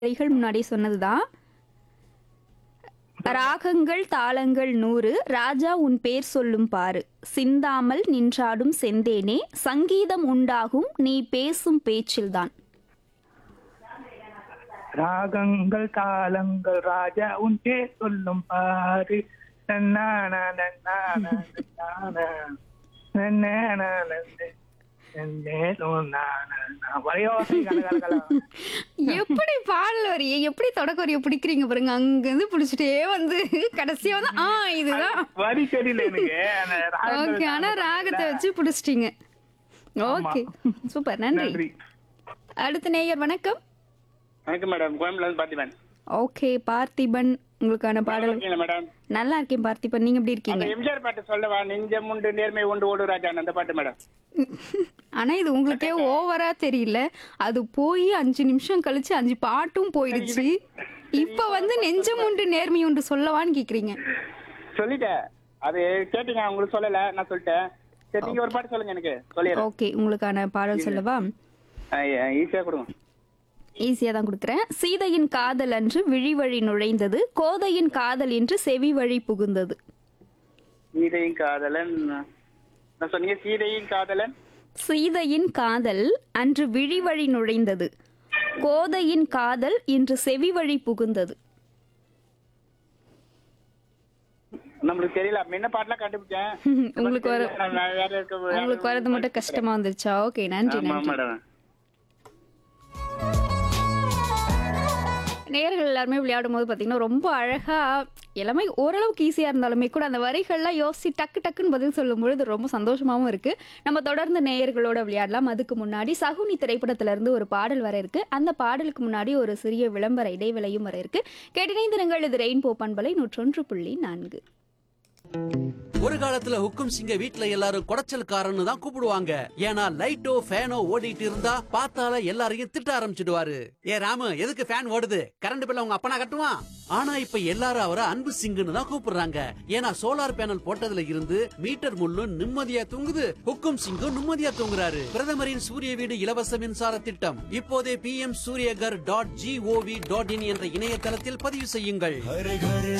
வரிகள் முன்னாடி சொன்னதுதான் ராகங்கள் தாளங்கள் நூறு ராஜா உன் பேர் சொல்லும் பாரு சிந்தாமல் நின்றாடும் செந்தேனே சங்கீதம் உண்டாகும் நீ பேசும் பேச்சில்தான் ராகங்கள் தாளங்கள் ராஜா உன் பேர் சொல்லும் பாரு நன்னானா, நன்னானா, நன்னானா, நன்னானா, நன்னே, நன்னே, நோன்னானா, நா. வரையோசை கலகலகலா. எப்படி பாடல் வரிய எப்படி தொடக்க வரிய பிடிக்கிறீங்க பாருங்க அங்க இருந்து பிடிச்சிட்டே வந்து கடைசியா வந்து ஆ இதுதான் வரி தெரியல எனக்கு அந்த ராகங்கள் ஓகே ஆனா தாளங்கள் ராகத்தை வச்சு பிடிச்சிட்டீங்க ஓகே சூப்பர் நன்றி நன்றி அடுத்த நேயர் வணக்கம் வணக்கம் மேடம் கோயம்புல இருந்து பார்த்திபன் ஓகே பார்த்திபன் உங்களுக்கான பாடல் இருக்கீங்களா மேடம் நல்லா இருக்கேன் பார்த்திபன் நீங்க எப்படி அந்த இருக்கீங்க எம்ஜிஆர் பாட்டு சொல்லவா நெஞ்சம் உண்டு நேர்மை உண்டு ஓடு ராஜான் அந்த பாட்டு மேடம் ஆனா இது உங்களுக்கே ஓவரா தெரியல அது போய் அஞ்சு நிமிஷம் கழிச்சு அஞ்சு பாட்டும் போயிடுச்சு இப்ப வந்து நெஞ்சம் உண்டு நேர்மை உண்டு சொல்லவான்னு கேக்குறீங்க சொல்லிட்டேன் அது கேட்டீங்க உங்களுக்கு சொல்லல நான் சொல்லிட்டேன் சரி நீங்க ஒரு பாட்டு சொல்லுங்க எனக்கு சொல்லிடுறேன் ஓகே உங்களுக்கான பாடல் சொல்லவா ஈஸியா கொடுங்க ஈஸியா தான் கொடுக்குறேன் சீதையின் காதல் அன்று விழி வழி நுழைந்தது கோதையின் காதல் என்று செவி வழி புகுந்தது சீதையின் காதலன் நான் சொன்னீங்க சீதையின் காதலன் சீதையின் காதல் அன்று விழி வழி நுழைந்தது கோதையின் காதல் இன்று செவி வழி புகுந்தது நம்மளுக்கு தெரியல முன்ன பாட்டுலாம் கண்டுபிடிச்சேன் உங்களுக்கு வர நான் வேற இருக்க உங்களுக்கு வரது மட்டும் கஷ்டமா வந்துருச்சா ஓகே நன்றி ஆமா நன்றி மேடம் நேயர்கள் எல்லாருமே விளையாடும் போது பார்த்தீங்கன்னா ரொம்ப அழகா எல்லாமே ஓரளவுக்கு ஈஸியாக இருந்தாலுமே கூட அந்த வரிகள்லாம் யோசிச்சு டக்கு டக்குன்னு பதில் சொல்லும் பொழுது ரொம்ப சந்தோஷமாவும் இருக்கு நம்ம தொடர்ந்து நேயர்களோட விளையாடலாம் அதுக்கு முன்னாடி சகுனி திரைப்படத்துல இருந்து ஒரு பாடல் வர இருக்கு அந்த பாடலுக்கு முன்னாடி ஒரு சிறிய விளம்பர இடைவேளையும் வர இருக்கு கேட்டினைந்திருங்கள் இது ரெயின்போ பண்பலை நூற்றொன்று புள்ளி நான்கு ஒரு காலத்துல ஹுக்கும் சிங்க வீட்ல எல்லாரும் குடைச்சல்காரன்னு தான் கூப்பிடுவாங்க ஏன்னா லைட்டோ ஃபேனோ ஓடிட்டு இருந்தா பார்த்தால எல்லாரையும் திட்ட ஆரம்பிச்சிடுவாரு ஏ ராமு எதுக்கு ஃபேன் ஓடுது கரண்ட் பில்ல உங்க அப்பனா கட்டுவான் ஆனா இப்ப எல்லாரும் அவரை அன்பு சிங்குன்னு தான் கூப்பிடுறாங்க ஏன்னா சோலார் பேனல் போட்டதுல இருந்து மீட்டர் முள்ளும் நிம்மதியா தூங்குது ஹுக்கும் சிங்கும் நிம்மதியா தூங்குறாரு பிரதமரின் சூரிய வீடு இலவச மின்சார திட்டம் இப்போதே P M Suryaghar dot G O V dot in என்ற இணையதளத்தில் பதிவு செய்யுங்கள்